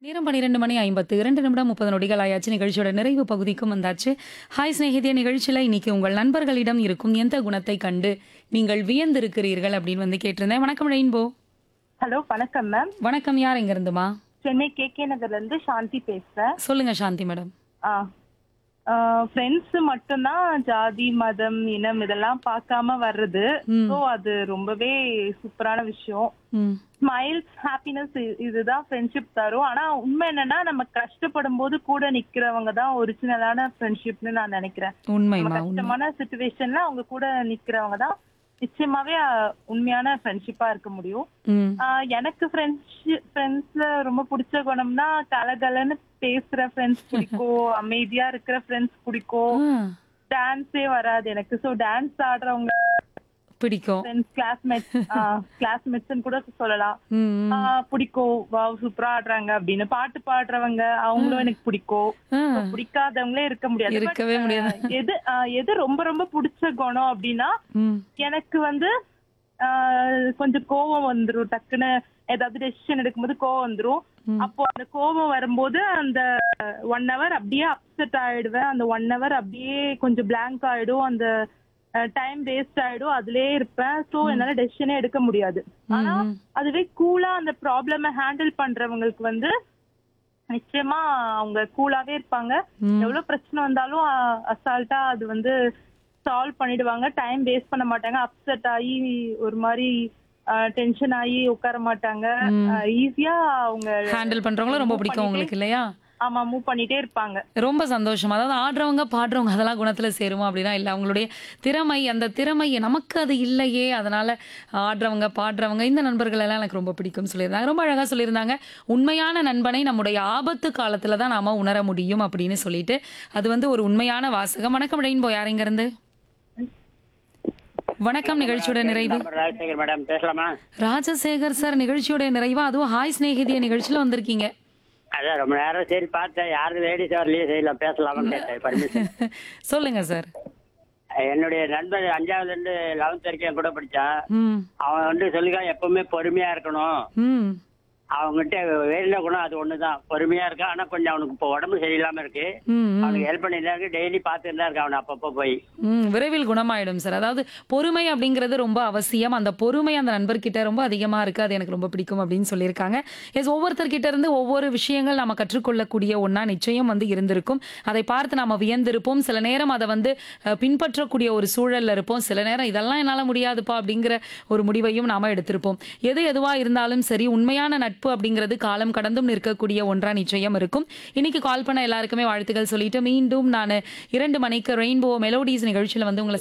நேரம் பன்னிரெண்டு மணி ஐம்பத்து இரண்டு நிமிடம் முப்பது நொடிகள் ஆயாச்சு நிகழ்ச்சியோட நிறைவு பகுதிக்கும் வந்தாச்சு ஹாய் சிநேகிதிய நிகழ்ச்சியில் இன்னைக்கு உங்கள் நண்பர்களிடம் இருக்கும் எந்த குணத்தை கண்டு நீங்கள் வியந்திருக்கிறீர்கள் அப்படின்னு வந்து கேட்டிருந்தேன் வணக்கம் ரெயின்போ ஹலோ வணக்கம் மேம் வணக்கம் யார் எங்க இருந்துமா சென்னை கே கே நகர்ல இருந்து சாந்தி பேசுறேன் சொல்லுங்க சாந்தி மேடம் ஃப்ரெண்ட்ஸ் மட்டும்தான் ஜாதி மதம் இனம் இதெல்லாம் பார்க்காம வர்றது ஸோ அது ரொம்பவே சூப்பரான விஷயம் ம் ஸ்மைல்ஸ் ஹாப்பினஸ் இதுதான் ஃப்ரெண்ட்ஷிப் தரும் ஆனா உண்மை என்னன்னா நம்ம கஷ்டப்படும் போது கூட நிக்கிறவங்க தான் ஒரிஜினலான ஃப்ரெண்ட்ஷிப்னு நான் நினைக்கிறேன் நம்ம உண்மைமா உண்மை கஷ்டமான சுச்சுவேஷன்ல அவங்க கூட நிக்கிறவங்க தான் நிச்சயமாவே அஹ், உண்மையான ஃப்ரெண்ட்ஷிப்பா இருக்க முடியும் ம் ஆஹ் எனக்கு ஃப்ரெண்ட்ஸ் ஃப்ரெண்ட்ஸ்ல ரொம்ப பிடிச்ச குணம்னா கலகலன்னு பேசுற ஃப்ரெண்ட்ஸ் பிடிக்கும் அமைதியா இருக்கிற ஃப்ரெண்ட்ஸ் பிடிக்கும் ஆ, டான்ஸே வராது எனக்கு சோ டான்ஸ் ஆடுறவங்க பிடிக்கும் ஃப்ரெண்ட்ஸ் கிளாஸ்மேட்ஸ் கிளாஸ்மேட்ஸ்னு கூட சொல்லலாம் ம் ம். ஆஹ் பிடிக்கும் வாவ் சூப்பரா ஆடுறாங்க அப்படின்னு பாட்டு பாடுறவங்க அவங்களும் எனக்கு பிடிக்கும் ஆ, So, பிடிக்காதவங்களே இருக்க முடியாது But, இருக்கவே முடியாது. ஆஹ், எது ஆஹ், எது ரொம்ப ரொம்ப பிடிச்ச குணம் அப்படின்னா ம் எனக்கு வந்து ஆஹ், கொஞ்சம் கோவம் வந்துரும் டக்குன்னு ஏதாவது டெசிஷன் எடுக்கும்போது கோவம் வந்துரும் அப்போ அந்த கோவம் வரும்போது அந்த ஒன் ஹவர் அப்படியே அப்செட் ஆயிடுவேன் அந்த ஒன் ஹவர் அப்படியே கொஞ்சம் blank ஆயிடும் அந்த டைம் வேஸ்ட் ஆயிடும் அதுலயே இருப்பேன் சோ என்னால டெசிஷனே எடுக்க முடியாது ஆனா ம். அதுவே கூலா அந்த ப்ராப்ளம ஹேண்டில் பண்றவங்களுக்கு வந்து நிச்சயமா அவங்க கூலாவே இருப்பாங்க ம். எவ்வளவு பிரச்சனை வந்தாலும் அசால்ட்டா அது வந்து சால்வ் பண்ணிடுவாங்க டைம் வேஸ்ட் பண்ண மாட்டாங்க அப்செட் ஆகி ஒரு மாதிரி டென்ஷன் ஆகி உட்கார மாட்டாங்க ஈஸியா அவங்க ஹேண்டில் பண்றவங்களும் ரொம்ப பிடிக்கும் உங்களுக்கு இல்லையா ஆமா மூவ் பண்ணிட்டே இருப்பாங்க ரொம்ப சந்தோஷம் அதாவது ஆடுறவங்க பாடுறவங்க அதெல்லாம் குணத்துல சேருமா அப்படின்னா இல்லை அவங்களுடைய திறமை அந்த திறமை நமக்கு அது இல்லையே அதனால ஆடுறவங்க பாடுறவங்க இந்த நண்பர்கள் எல்லாம் எனக்கு ரொம்ப பிடிக்கும்னு சொல்லியிருந்தாங்க ரொம்ப அழகா சொல்லியிருந்தாங்க உண்மையான நண்பனை நம்முடைய ஆபத்து காலத்துல தான் நாம உணர முடியும் அப்படின்னு சொல்லிட்டு அது வந்து ஒரு உண்மையான வாசகம் வணக்கம் ரெயின்போ யார் இங்க இருந்து வணக்கம் நிகழ்ச்சியோட நிறைவு நம்பர் ராஜசேகர் மேடம் பேசலாமா ராஜசேகர் சார் நிகழ்ச்சியோட நிறைவா அதுவும் ஹாய் சிநேகிதிய நிகழ்ச்சியில வந்திருக்கீங்க அதான் ரொம்ப நேரம் சரி பார்த்தேன் யாரும் லேடிஸ் வரலையே செய்யலாம் பேசலாமான்னு கேட்டேன் பர்மிஷன் சொல்லுங்க சார் என்னுடைய நண்பர் அஞ்சாவதுல இருந்து லெவன்த் வரைக்கும் என் கூட படிச்சான் ம் அவன் வந்து சொல்லிக்கான் எப்பவுமே பொறுமையா இருக்கணும் ம் அவங்ககிட்ட வேறின குணம் அது ஒண்ணுதான் பொறுமையா இருக்கான் ஆனா கொஞ்சம் அவனுக்கு இப்போ உடம்பு சரியில்லாம இருக்கு ம் ம். அவனுக்கு ஹெல்ப் பண்ணிட்டு இருக்கு டெய்லி பார்த்துட்டு தான் இருக்கான் அவனை அப்பப்போ போய் ம் விரைவில் குணமாயிடும் சார் அதாவது பொறுமை அப்படிங்கிறது ரொம்ப அவசியம் அந்த பொறுமை அந்த நண்பர்கிட்ட ரொம்ப அதிகமாக இருக்குது அது எனக்கு ரொம்ப பிடிக்கும் அப்படின்னு சொல்லியிருக்காங்க எஸ் ஒவ்வொருத்தர்கிட்ட இருந்து ஒவ்வொரு விஷயங்கள் நம்ம கற்றுக்கொள்ளக்கூடிய ஒன்றா நிச்சயம் வந்து இருந்திருக்கும் அதை பார்த்து நாம வியந்திருப்போம் சில நேரம் அதை வந்து அஹ், பின்பற்றக்கூடிய ஒரு சூழல்ல இருப்போம் சில நேரம் இதெல்லாம் என்னால் முடியாதுப்பா அப்படிங்கிற ஒரு முடிவையும் நாம எடுத்திருப்போம் எது எதுவா இருந்தாலும் சரி உண்மையான நட்பு அப்படிங்கிறது காலம் கடந்தும் நிற்கக்கூடிய ஒன்றா நிச்சயம் இருக்கும் இன்னைக்கு கால் பண்ண எல்லாருக்குமே வாழ்த்துக்கள் சொல்லிட்டு மீண்டும் நான் இரண்டு மணிக்கு ரெயின்போ மெலோடிஸ் நிகழ்ச்சியில் வந்து உங்களை